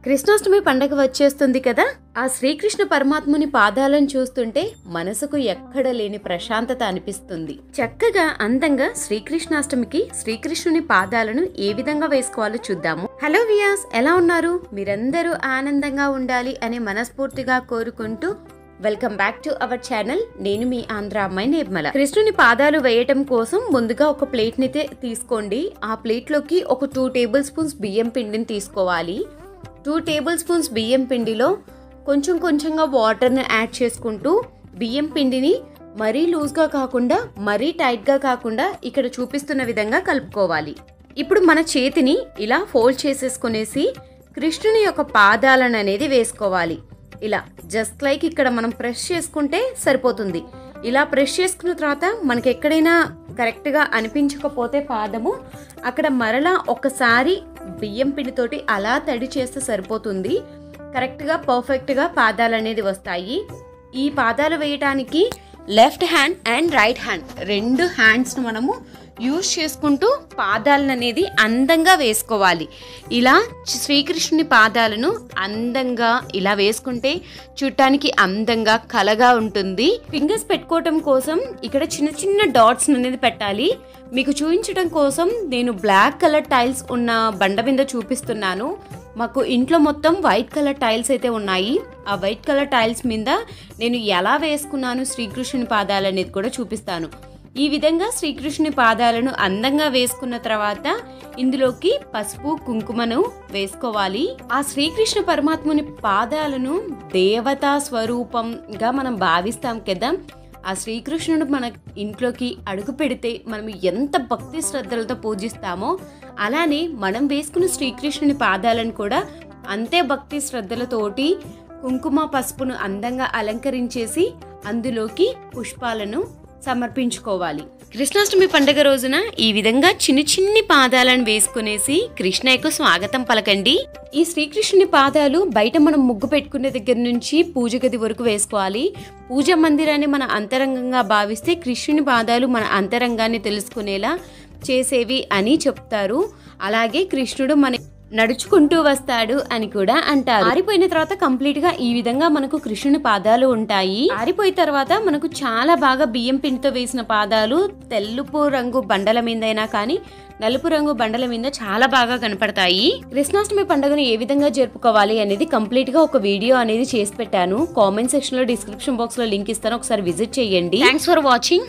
కృష్ణాష్టమి పండగ వచ్చేస్తుంది కదా ఆ శ్రీకృష్ణ పరమాత్ముని పాదాలను చూస్తుంటే మనసుకు ఎక్కడ లేని ప్రశాంతత అనిపిస్తుంది చక్కగా అందంగా శ్రీకృష్ణాష్టమికి శ్రీకృష్ణుని పాదాలను ఏ విధంగా వేసుకోవాలో చూద్దాము హలో వియాస్ ఎలా ఉన్నారు మీరందరూ ఆనందంగా ఉండాలి అని మనస్ఫూర్తిగా కోరుకుంటూ welcome back to our channel నేను మీ ఆంధ్ర అమ్మాయి నిర్మల కృష్ణుని పాదాలు వేయటం కోసం ముందుగా ఒక ప్లేట్ ని తీసుకోండి ఆ ప్లేట్ లోకి ఒక టూ టేబుల్ స్పూన్స్ బియ్యం పిండిని తీసుకోవాలి టూ టేబుల్ స్పూన్స్ బియ్యం పిండిలో కొంచెం కొంచెంగా వాటర్ని యాడ్ చేసుకుంటూ బియ్యం పిండిని మరీ లూజ్గా కాకుండా మరీ టైట్గా కాకుండా ఇక్కడ చూపిస్తున్న విధంగా కలుపుకోవాలి ఇప్పుడు మన చేతిని ఇలా ఫోల్డ్ చేసేసుకునేసి కృష్ణుని యొక్క పాదాలను అనేది వేసుకోవాలి ఇలా జస్ట్ లైక్ ఇక్కడ మనం ప్రెస్ చేసుకుంటే సరిపోతుంది ఇలా ప్రెస్ చేసుకున్న తర్వాత మనకి ఎక్కడైనా కరెక్ట్గా అనిపించకపోతే పాదము అక్కడ మరలా ఒకసారి బియ్యం పిండితోటి అలా తడి చేస్తే సరిపోతుంది కరెక్ట్గా పర్ఫెక్ట్గా పాదాలు అనేది వస్తాయి ఈ పాదాలు వేయటానికి left hand and right hand రెండు హ్యాండ్స్ను మనము యూజ్ చేసుకుంటూ పాదాలను అనేది అందంగా వేసుకోవాలి ఇలా శ్రీకృష్ణుని పాదాలను అందంగా ఇలా వేసుకుంటే చూడటానికి అందంగా కలగా ఉంటుంది ఫింగర్స్ పెట్టుకోవటం కోసం ఇక్కడ చిన్న చిన్న డాట్స్ అనేది పెట్టాలి మీకు చూపించడం కోసం నేను బ్లాక్ కలర్ టైల్స్ ఉన్న బండ మీద చూపిస్తున్నాను మాకు ఇంట్లో మొత్తం వైట్ కలర్ టైల్స్ అయితే ఉన్నాయి ఆ వైట్ కలర్ టైల్స్ మీద నేను ఎలా వేసుకున్నాను శ్రీకృష్ణుని పాదాలు అనేది కూడా చూపిస్తాను ఈ విధంగా శ్రీకృష్ణుని పాదాలను అందంగా వేసుకున్న తర్వాత ఇందులోకి పసుపు కుంకుమను వేసుకోవాలి ఆ శ్రీకృష్ణ పరమాత్ముని పాదాలను దేవతా స్వరూపంగా మనం భావిస్తాం కదా ఆ శ్రీకృష్ణుడు మన ఇంట్లోకి అడుగు పెడితే మనం ఎంత భక్తి శ్రద్ధలతో పూజిస్తామో అలానే మనం వేసుకున్న శ్రీకృష్ణుని పాదాలను కూడా అంతే భక్తి శ్రద్ధలతోటి కుంకుమ పసుపును అందంగా అలంకరించేసి అందులోకి పుష్పాలను సమర్పించుకోవాలి కృష్ణాష్టమి పండుగ రోజున ఈ విధంగా చిన్న చిన్ని పాదాలను వేసుకునేసి కృష్ణయ్యకు స్వాగతం పలకండి ఈ శ్రీకృష్ణుని పాదాలు బయట మనం ముగ్గు పెట్టుకునే దగ్గర నుంచి పూజ గది వరకు వేసుకోవాలి పూజ మందిరాన్ని మన అంతరంగంగా భావిస్తే కృష్ణుని పాదాలు మన అంతరంగాన్ని తెలుసుకునేలా చేసేవి అని చెప్తారు అలాగే కృష్ణుడు మన నడుచుకుంటూ వస్తాడు అని కూడా అంటారు ఆరిపోయిన తర్వాత కంప్లీట్ గా ఈ విధంగా మనకు కృష్ణుని పాదాలు ఉంటాయి ఆరిపోయిన తర్వాత మనకు చాలా బాగా బియ్యం పిండితో వేసిన పాదాలు తెలుపు రంగు బండల మీదైనా కానీ నలుపు రంగు బండల మీద చాలా బాగా కనపడతాయి కృష్ణాష్టమి పండుగను ఏ విధంగా జరుపుకోవాలి అనేది కంప్లీట్ గా ఒక వీడియో అనేది చేసి పెట్టాను కామెంట్ సెక్షన్ లో డిస్క్రిప్షన్ బాక్స్ లో లింక్ ఇస్తాను ఒకసారి విజిట్ చేయండి థ్యాంక్స్ ఫర్ వాచింగ్